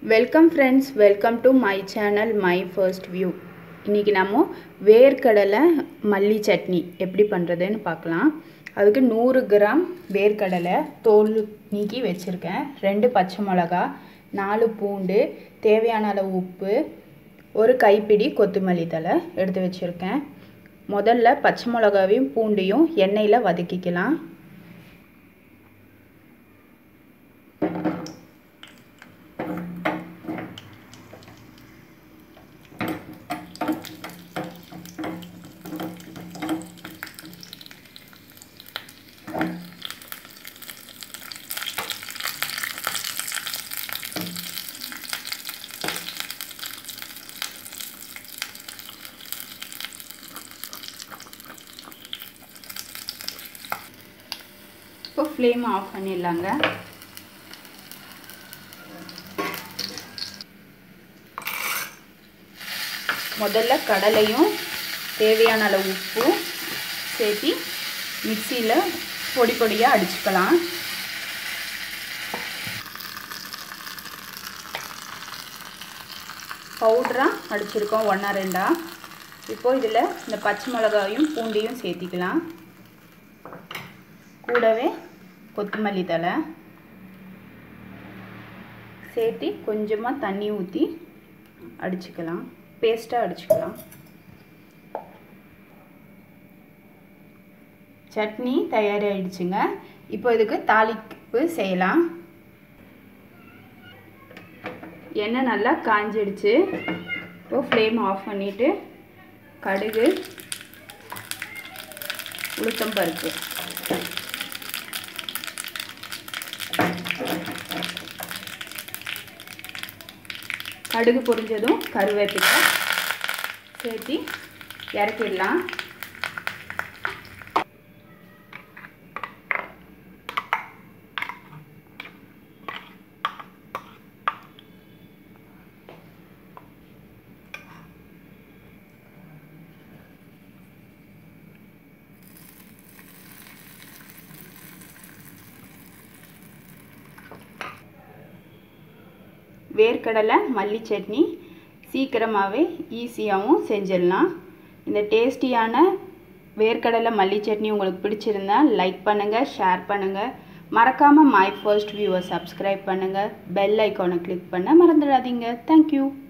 welcome friends welcome to my channel my first view இன்றைக்கி நம்ம வேர்க்கடலை மல்லி சட்னி எப்படி பண்ணுறதுன்னு பார்க்கலாம் அதுக்கு நூறு கிராம் வேர்க்கடலை தோல் நீக்கி வச்சுருக்கேன் ரெண்டு பச்சை மிளகா நாலு பூண்டு தேவையான அளவு உப்பு ஒரு கைப்பிடி கொத்தமல்லி தழை எடுத்து வச்சுருக்கேன் முதல்ல பச்சை மிளகாவையும் பூண்டையும் எண்ணெயில் வதக்கிக்கலாம் இப்போ ஃப்ளேம் ஆஃப் பண்ணிடலாங்க முதல்ல கடலையும் தேவையான அளவு உப்பும் சேர்த்து மிக்சியில் பொடி பொடியாக அடிச்சுக்கலாம் பவுட்ராக அடிச்சிருக்கோம் ஒன்றா ரெண்டா இப்போது இதில் இந்த பச்சை மிளகாயும் பூண்டையும் சேர்த்திக்கலாம் கூடவே கொத்தமல்லி தழை சேர்த்து கொஞ்சமாக தண்ணி ஊற்றி அடிச்சுக்கலாம் பேஸ்ட்டாக அடிச்சுக்கலாம் சட்னி தயாராகிடுச்சுங்க இப்போ இதுக்கு தாளிப்பு செய்யலாம் எண்ணெய் நல்லா காஞ்சிடுச்சு இப்போ ஃப்ளேம் ஆஃப் பண்ணிவிட்டு கடுகு உளுத்தம் பருப்பு கடுகு பொரிஞ்சதும் கருவேப்பிலை சேர்த்து இறக்கிடலாம் வேர்க்கடலை மல்லி சட்னி சீக்கிரமாகவே ஈஸியாகவும் செஞ்சிடலாம் இந்த டேஸ்டியான வேர்க்கடலை மல்லி சட்னி உங்களுக்கு பிடிச்சிருந்தா லைக் பண்ணுங்கள் ஷேர் பண்ணுங்கள் மறக்காமல் மை ஃபர்ஸ்ட் வியூவை சப்ஸ்கிரைப் பண்ணுங்கள் பெல் ஐக்கானை கிளிக் பண்ண மறந்துடாதீங்க தேங்க்யூ